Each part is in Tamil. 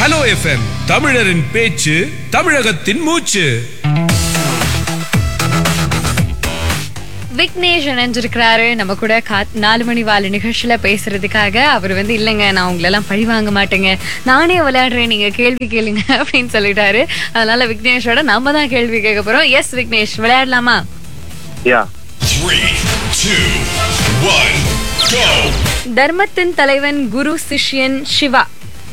ஹலோ எஃப்எம் தமிழரின் பேச்சு தமிழகத்தின் மூச்சு விக்னேஷ் இணைஞ்சிருக்கிறாரு நம்ம கூட கா- நாலு மணி வாழ நிகழ்ச்சியில பேசுறதுக்காக அவர் வந்து இல்லைங்க நான் உங்களெல்லாம் பழி வாங்க மாட்டேங்க நானே விளையாடுறேன் நீங்க கேள்வி கேளுங்க அப்படின்னு சொல்லிட்டாரு அதனால விக்னேஷோட நம்ம தான் கேள்வி கேட்க போறோம் எஸ் விக்னேஷ் விளையாடலாமா யா Three, two, one, go! தர்மத்தின் தலைவன் குரு சிஷ்யன் சிவா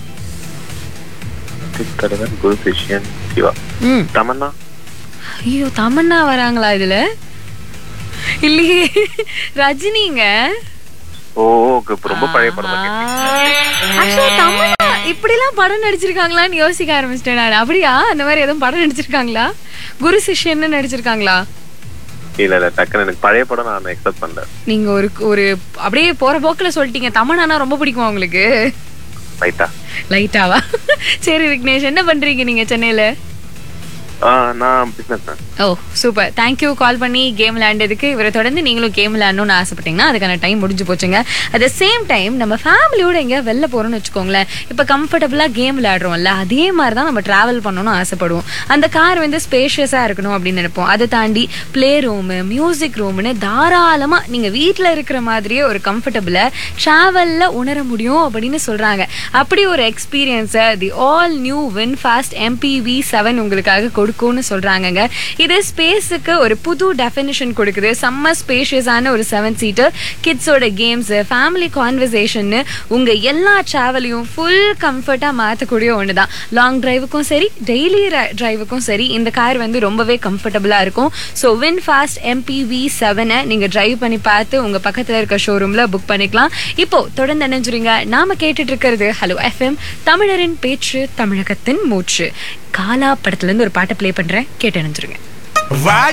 தலைவன் குரு சிஷ்யன் சிவா ம் தமன்னா ஐயோ தமன்னா வராங்களா இதுல இல்லையே ரஜினிங்க ஓ ஓகே இப்ப ரொம்ப பழைய படமா ஆக்சுவலா தமன்னா இப்படிலாம் படம் நடிச்சிருக்காங்களான்னு யோசிக்க ஆரம்பிச்சிட்டேன் நான் அப்படியா அந்த மாதிரி எதுவும் படம் நடிச்சிருக்காங்களா குரு சிஷ்யன்னு நடிச்சிருக்காங்களா இல்ல இல்ல டக்குன்னு எனக்கு பழைய படம் நான் எக்ஸப்ட் பண்ணல நீங்க ஒரு ஒரு அப்படியே போற போக்குல சொல்லிட்டீங்க தமன்னானா ரொம்ப பிடிக்குமா உங்களுக்கு ரைட்டா லைட்டாவா சரி விக்னேஷ் என்ன பண்றீங்க நீங்க சென்னையில ஆ நான் பிசினஸ் மேன் ஓ சூப்பர் தேங்க்யூ கால் பண்ணி கேம் விளையாண்டதுக்கு இவரை தொடர்ந்து நீங்களும் கேம் விளையாடணும்னு ஆசைப்பட்டீங்கன்னா அதுக்கான டைம் முடிஞ்சு போச்சுங்க அட் த சேம் டைம் நம்ம ஃபேமிலியோட எங்கேயா வெளில போறோம்னு வச்சுக்கோங்களேன் இப்போ கம்ஃபர்டபுளாக கேம் விளையாடுறோம்ல அதே மாதிரி தான் நம்ம டிராவல் பண்ணணும்னு ஆசைப்படுவோம் அந்த கார் வந்து ஸ்பேஷியஸாக இருக்கணும் அப்படின்னு நினைப்போம் அதை தாண்டி ப்ளே ரூமு மியூசிக் ரூம்னு தாராளமாக நீங்கள் வீட்டில் இருக்கிற மாதிரியே ஒரு கம்ஃபர்டபுளை ட்ராவலில் உணர முடியும் அப்படின்னு சொல்கிறாங்க அப்படி ஒரு எக்ஸ்பீரியன்ஸை the all new VinFast MPV seven உங்களுக்காக கொடுக்கும்னு சொல்கிறாங்கங்க இது ஸ்பேஸுக்கு ஒரு புது டெஃபினிஷன் கொடுக்குது செம்ம ஸ்பேஷியஸான ஒரு செவன் சீட்டர் கிட்ஸோட கேம்ஸு ஃபேமிலி கான்வர்சேஷன்னு உங்கள் எல்லா ட்ராவலையும் ஃபுல் கம்ஃபர்ட்டாக மாற்றக்கூடிய ஒன்று தான் லாங் டிரைவுக்கும் சரி டெய்லி டிரைவுக்கும் சரி இந்த கார் வந்து ரொம்பவே கம்ஃபர்டபுளாக இருக்கும் ஸோ வின் ஃபாஸ்ட் எம்பிவி செவனை நீங்கள் டிரைவ் பண்ணி பார்த்து உங்கள் பக்கத்தில் இருக்க ஷோரூமில் புக் பண்ணிக்கலாம் இப்போ தொடர்ந்து நினைஞ்சுறீங்க நாம கேட்டுட்டு இருக்கிறது ஹலோ எஃப்எம் தமிழரின் பேச்சு தமிழகத்தின் மூச்சு காலா படத்துல இருந்து ஒரு பாட்டை ப்ளே பண்றேன் கேட்டு நினைஞ்சிருங்க